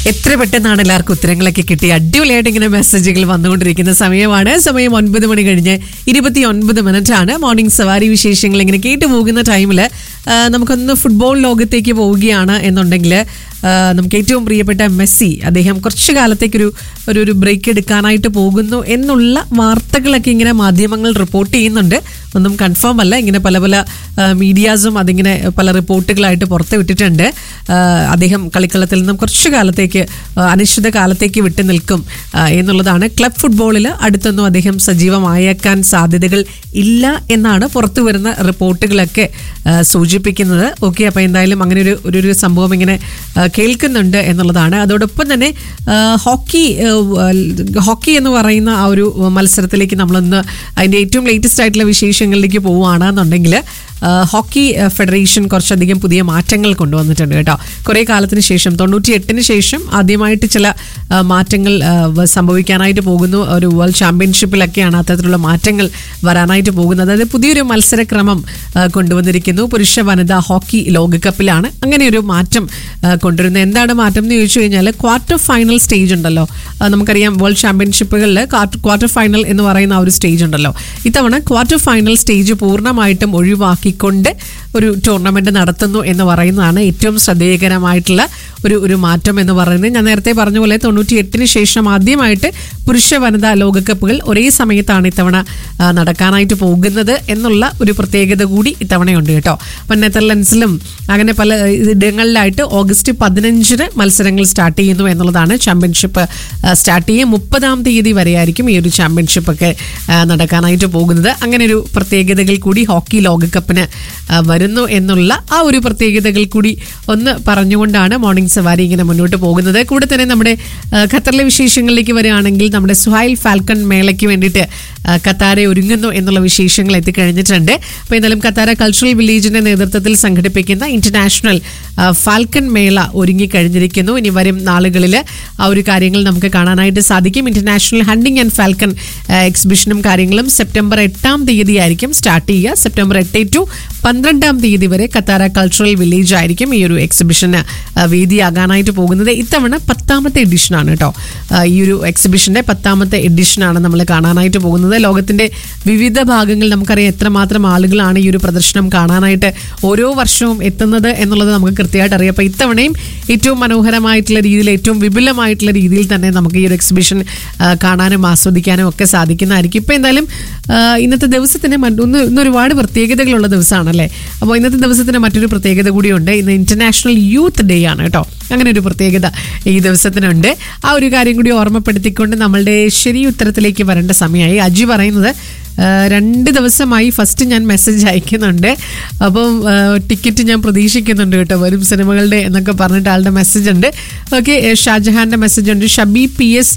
എത്ര പെട്ടെന്നാണ് എല്ലാവർക്കും ഉത്തരങ്ങളൊക്കെ കിട്ടി അടിപൊളിയായിട്ട് ഇങ്ങനെ മെസ്സേജുകൾ വന്നുകൊണ്ടിരിക്കുന്ന സമയമാണ് സമയം ഒൻപത് മണി കഴിഞ്ഞ് ഇരുപത്തി ഒൻപത് മിനിറ്റ് ആണ് മോർണിംഗ് സവാരി വിശേഷങ്ങൾ ഇങ്ങനെ കേട്ടു പോകുന്ന ടൈമിൽ നമുക്കൊന്ന് ഫുട്ബോൾ ലോകത്തേക്ക് പോവുകയാണ് എന്നുണ്ടെങ്കിൽ ആ, നമുക്ക് ഏറ്റവും പ്രിയപ്പെട്ട മെസ്സി അദ്ദേഹം കുറച്ചു കാലത്തേക്കൊരു ഒരു ഒരു ബ്രേക്ക് എടുക്കാനായിട്ട് പോകുന്നു എന്നുള്ള വാർത്തകളൊക്കെ ഇങ്ങനെ മാധ്യമങ്ങൾ റിപ്പോർട്ട് ചെയ്യുന്നുണ്ട് ഒന്നും കൺഫേം അല്ല ഇങ്ങനെ പല പല മീഡിയാസും അതിങ്ങനെ പല റിപ്പോർട്ടുകളായിട്ട് പുറത്ത് വിട്ടിട്ടുണ്ട് ആ, അദ്ദേഹം കളിക്കളത്തിൽ നിന്നും കുറച്ചു കാലത്തേക്ക് ആ, അനിശ്ചിത കാലത്തേക്ക് വിട്ടു നിൽക്കും ആ, എന്നുള്ളതാണ് ക്ലബ് ഫുട്ബോളിൽ അടുത്തൊന്നും അദ്ദേഹം സജീവമായേക്കാൻ സാധ്യതകൾ ഇല്ല എന്നാണ് പുറത്തു വരുന്ന റിപ്പോർട്ടുകളൊക്കെ ആ, സൂചിപ്പിക്കുന്നത് ഓക്കെ അപ്പോൾ എന്തായാലും അങ്ങനെ ഒരു ഒരു ഒരു സംഭവം ഇങ്ങനെ ആ, കേൾക്കുന്നുണ്ട് എന്നുള്ളതാണ് അതോടൊപ്പം തന്നെ ആ, ഹോക്കി ആ, ഹോക്കി എന്ന് പറയുന്ന ആ ഒരു മത്സരത്തിലേക്ക് നമ്മളൊന്ന് അതിൻ്റെ ഏറ്റവും ലേറ്റസ്റ്റ് ആയിട്ടുള്ള വിശേഷങ്ങളിലേക്ക് പോവുകയാണെന്നുണ്ടെങ്കിൽ ആ, ഹോക്കി ആ, ഫെഡറേഷൻ കുറച്ചധികം പുതിയ മാറ്റങ്ങൾ കൊണ്ടുവന്നിട്ടുണ്ട് കേട്ടോ കുറേ കാലത്തിന് ശേഷം തൊണ്ണൂറ്റി എട്ടിന് ശേഷം ആദ്യമായിട്ട് ചില ആ, മാറ്റങ്ങൾ ആ, വ- സംഭവിക്കാനായിട്ട് പോകുന്നു ഒരു വേൾഡ് ചാമ്പ്യൻഷിപ്പിലൊക്കെയാണ് അത്തരത്തിലുള്ള മാറ്റങ്ങൾ വരാനായിട്ട് പോകുന്നത് അതായത് പുതിയൊരു മത്സരക്രമം ആ, കൊണ്ടുവന്നിരിക്കുന്നു പുരുഷ വനിതാ ഹോക്കി ലോകകപ്പിലാണ് അങ്ങനെ ഒരു മാറ്റം ആ, കൊണ്ടുവരുന്നത് എന്താണ് മാറ്റം എന്ന് ചോദിച്ചു കഴിഞ്ഞാൽ ക്വാർട്ടർ ഫൈനൽ സ്റ്റേജ് ഉണ്ടല്ലോ ആ, നമുക്കറിയാം വേൾഡ് ചാമ്പ്യൻഷിപ്പുകളിൽ ക്വാർട്ടർ ഫൈനൽ എന്ന് പറയുന്ന ആ ഒരു സ്റ്റേജ് ഉണ്ടല്ലോ ഇത്തവണ ക്വാർട്ടർ ഫൈനൽ സ്റ്റേജ് പൂർണ്ണമായിട്ടും ഒഴിവാക്കിക്കൊണ്ട് ഒരു ടൂർണമെന്റ് നടത്തുന്നു എന്ന് പറയുന്നതാണ് ഏറ്റവും ശ്രദ്ധേയകരമായിട്ടുള്ള ഒരു ഒരു മാറ്റം എന്ന് പറയുന്നത് ഞാൻ നേരത്തെ പറഞ്ഞ പോലെ തൊണ്ണൂറ്റി എട്ടിന് ശേഷം ആദ്യമായിട്ട് പുരുഷ വനിതാ ലോകകപ്പുകൾ ഒരേ സമയത്താണ് ഇത്തവണ ആ, നടക്കാനായിട്ട് പോകുന്നത് എന്നുള്ള ഒരു പ്രത്യേകത കൂടി ഇത്തവണയുണ്ട് കേട്ടോ അപ്പം നെതർലൻഡ്സിലും അങ്ങനെ പല ഇടങ്ങളിലായിട്ട് ഓഗസ്റ്റ് പതിനഞ്ചിന് മത്സരങ്ങൾ സ്റ്റാർട്ട് ചെയ്യുന്നു എന്നുള്ളതാണ് ചാമ്പ്യൻഷിപ്പ് സ്റ്റാർട്ട് ചെയ്യും മുപ്പതാം തീയതി വരെയായിരിക്കും ഈ ഒരു ചാമ്പ്യൻഷിപ്പ് ഒക്കെ ആ, നടക്കാനായിട്ട് പോകുന്നത് അങ്ങനെ ഒരു പ്രത്യേകതകൾ കൂടി ഹോക്കി ലോകകപ്പിന് ആ, വരുന്നു എന്നുള്ള ആ ഒരു പ്രത്യേകതകൾ കൂടി ഒന്ന് പറഞ്ഞുകൊണ്ടാണ് മോർണിംഗ് സവാരി ഇങ്ങനെ മുന്നോട്ട് പോകുന്നത് കൂടെ തന്നെ നമ്മുടെ ആ, ഖത്തറിലെ വിശേഷങ്ങളിലേക്ക് വരികയാണെങ്കിൽ നമ്മുടെ സുഹൈൽ ഫാൽക്കൺ മേളയ്ക്ക് വേണ്ടിയിട്ട് ആ, ഖത്താരെ ഒരുങ്ങുന്നു എന്നുള്ള വിശേഷങ്ങൾ എത്തിക്കഴിഞ്ഞിട്ടുണ്ട് അപ്പോൾ എന്തായാലും ഖത്താര കൾച്ചറൽ വില്ലേജിന്റെ നേതൃത്വത്തിൽ സംഘടിപ്പിക്കുന്ന ഇന്റർനാഷണൽ ആ, ഫാൽക്കൺ മേള ഒരുങ്ങിക്കഴിഞ്ഞിരിക്കുന്നു ഇനി വരും നാളുകളിൽ ആ ഒരു കാര്യങ്ങൾ നമുക്ക് കാണാനായിട്ട് സാധിക്കും ഇന്റർനാഷണൽ ഹണ്ടിങ് ആൻഡ് ഫാൽക്കൺ ആ, എക്സിബിഷനും കാര്യങ്ങളും സെപ്റ്റംബർ എട്ടാം തീയതി ആയിരിക്കും സ്റ്റാർട്ട് ചെയ്യുക സെപ്റ്റംബർ എട്ട് ടു പന്ത്രണ്ടാം തീയതി വരെ ഖത്താര കൾച്ചറൽ വില്ലേജ് ആയിരിക്കും ഈ ഒരു എക്സിബിഷന് ആ, വേദിയാകാനായിട്ട് പോകുന്നത് ഇത്തവണ പത്താമത്തെ എഡിഷനാണ് കേട്ടോ ആ, ഈ ഒരു എക്സിബിഷന്റെ പത്താമത്തെ എഡിഷനാണ് നമ്മൾ കാണാനായിട്ട് പോകുന്നത് ലോകത്തിന്റെ വിവിധ ഭാഗങ്ങളിൽ നമുക്കറിയാം എത്രമാത്രം ആളുകളാണ് ഈ ഒരു പ്രദർശനം കാണാനായിട്ട് ഓരോ വർഷവും എത്തുന്നത് എന്നുള്ളത് നമുക്ക് കൃത്യമായിട്ട് അറിയാം അപ്പോൾ ഇത്തവണയും ഏറ്റവും മനോഹരമായിട്ടുള്ള രീതിയിൽ ഏറ്റവും വിപുലമായിട്ടുള്ള രീതിയിൽ തന്നെ നമുക്ക് ഈ ഒരു എക്സിബിഷൻ ആ, കാണാനും ആസ്വദിക്കാനും ഒക്കെ സാധിക്കുന്നതായിരിക്കും ഇപ്പോൾ എന്തായാലും ആ, ഇന്നത്തെ ദിവസത്തിന് മറ്റ് ഒന്ന് ഇന്ന് ഒരുപാട് പ്രത്യേകതകളുള്ള ദിവസമാണല്ലേ അപ്പോൾ ഇന്നത്തെ ദിവസത്തിന് മറ്റൊരു പ്രത്യേകത കൂടിയുണ്ട് ഇന്ന് ഇന്റർനാഷണൽ യൂത്ത് ഡേ ആണ് കേട്ടോ അങ്ങനെ ഒരു പ്രത്യേകത ഈ ദിവസത്തിനുണ്ട് ആ ഒരു കാര്യം കൂടി ഓർമ്മപ്പെടുത്തിക്കൊണ്ട് നമ്മളുടെ ശരി ഉത്തരത്തിലേക്ക് വരേണ്ട സമയമായി അജി പറയുന്നത് ആ, രണ്ട് ദിവസമായി ഫസ്റ്റ് ഞാൻ മെസ്സേജ് അയക്കുന്നുണ്ട് അപ്പം ആ, ടിക്കറ്റ് ഞാൻ പ്രതീക്ഷിക്കുന്നുണ്ട് കേട്ടോ വരും സിനിമകളുടെ എന്നൊക്കെ പറഞ്ഞിട്ട് ആളുടെ മെസ്സേജ് ഉണ്ട് ഓക്കെ ഷാജഹാന്റെ മെസ്സേജ് ഉണ്ട് Shabi P S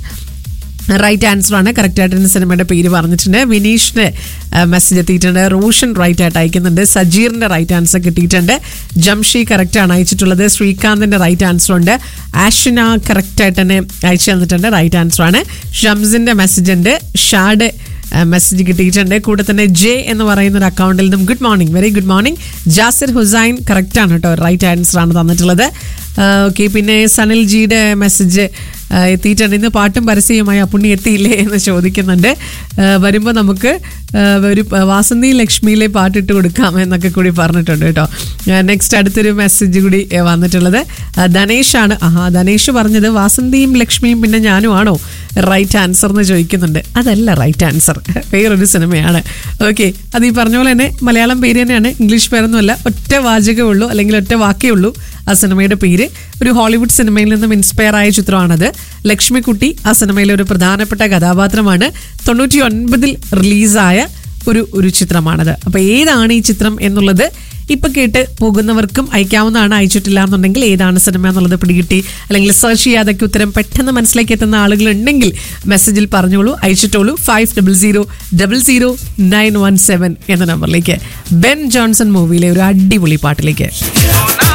right answer ആണ് കറക്റ്റ് ആയിട്ട് തന്നെ സിനിമയുടെ പേര് പറഞ്ഞിട്ടുണ്ട് വിനീഷിന്റെ മെസ്സേജ് എത്തിയിട്ടുണ്ട് റോഷൻ റൈറ്റ് ആയിട്ട് അയക്കുന്നുണ്ട് സജീറിന്റെ റൈറ്റ് ആൻസർ കിട്ടിയിട്ടുണ്ട് ജംഷി കറക്റ്റ് ആണ് അയച്ചിട്ടുള്ളത് ശ്രീകാന്തിന്റെ റൈറ്റ് ആൻസർ ഉണ്ട് ആഷിന കറക്റ്റ് ആയിട്ട് തന്നെ അയച്ചു തന്നിട്ടുണ്ട് റൈറ്റ് ആൻസർ ആണ് ഷംസിന്റെ മെസ്സേജ് ഉണ്ട് ഷാഡ് മെസ്സേജ് കിട്ടിയിട്ടുണ്ട് കൂടെ തന്നെ ജെ എന്ന് പറയുന്ന ഒരു അക്കൗണ്ടിൽ നിന്നും good morning very good morning Jasir Hussain correct ആണ് കേട്ടോ റൈറ്റ് ആൻസർ ആണ് തന്നിട്ടുള്ളത് ഓക്കെ പിന്നെ സനിൽ ജിയുടെ മെസ്സേജ് എത്തിയിട്ടുണ്ട് ഇന്ന് പാട്ടും പരസ്യവുമായി അപ്പുണ്ണി എത്തിയില്ലേ എന്ന് ചോദിക്കുന്നുണ്ട് വരുമ്പോൾ നമുക്ക് ആ, ഒരു പ- വാസന്തി ലക്ഷ്മിയിലെ പാട്ടിട്ട് കൊടുക്കാം എന്നൊക്കെ കൂടി പറഞ്ഞിട്ടുണ്ട് കേട്ടോ നെക്സ്റ്റ് അടുത്തൊരു മെസ്സേജ് കൂടി ആ, വന്നിട്ടുള്ളത് ആ, ധനേഷാണ് ആഹാ ധനേഷ് പറഞ്ഞത് വാസന്തിയും ലക്ഷ്മിയും പിന്നെ ഞാനും ആണോ റൈറ്റ് ആൻസർ എന്ന് ചോദിക്കുന്നുണ്ട് അതല്ല റൈറ്റ് ആൻസർ വേറൊരു സിനിമയാണ് ഓക്കെ അത് ഈ പറഞ്ഞ പോലെ തന്നെ മലയാളം പേര് തന്നെയാണ് ഇംഗ്ലീഷ് പേരൊന്നുമല്ല ഒറ്റ വാചകമേ ഉള്ളൂ അല്ലെങ്കിൽ ഒറ്റ വാക്കേ ഉള്ളൂ ആ സിനിമയുടെ പേര് ഒരു ഹോളിവുഡ് സിനിമയിൽ നിന്നും ഇൻസ്പയർ ആയ ചിത്രമാണത് ലക്ഷ്മിക്കുട്ടി ആ സിനിമയിലെ ഒരു പ്രധാനപ്പെട്ട കഥാപാത്രമാണ് തൊണ്ണൂറ്റി ഒൻപതിൽ റിലീസായ ഒരു ഒരു ചിത്രമാണത് അപ്പൊ ഏതാണ് ഈ ചിത്രം എന്നുള്ളത് ഇപ്പൊ കേട്ട് പോകുന്നവർക്കും അയക്കാവുന്നതാണ് അയച്ചിട്ടില്ല എന്നുണ്ടെങ്കിൽ ഏതാണ് സിനിമ എന്നുള്ളത് പിടികിട്ടി അല്ലെങ്കിൽ സെർച്ച് ചെയ്യാതൊക്കെ ഉത്തരം പെട്ടെന്ന് മനസ്സിലേക്ക് എത്തുന്ന ആളുകൾ ഉണ്ടെങ്കിൽ മെസ്സേജിൽ പറഞ്ഞോളൂ അയച്ചിട്ടോളൂ five double zero double zero nine one seven എന്ന നമ്പറിലേക്ക് ബെൻ ജോൺസൺ മൂവിയിലെ ഒരു അടിപൊളി പാട്ടിലേക്ക് Now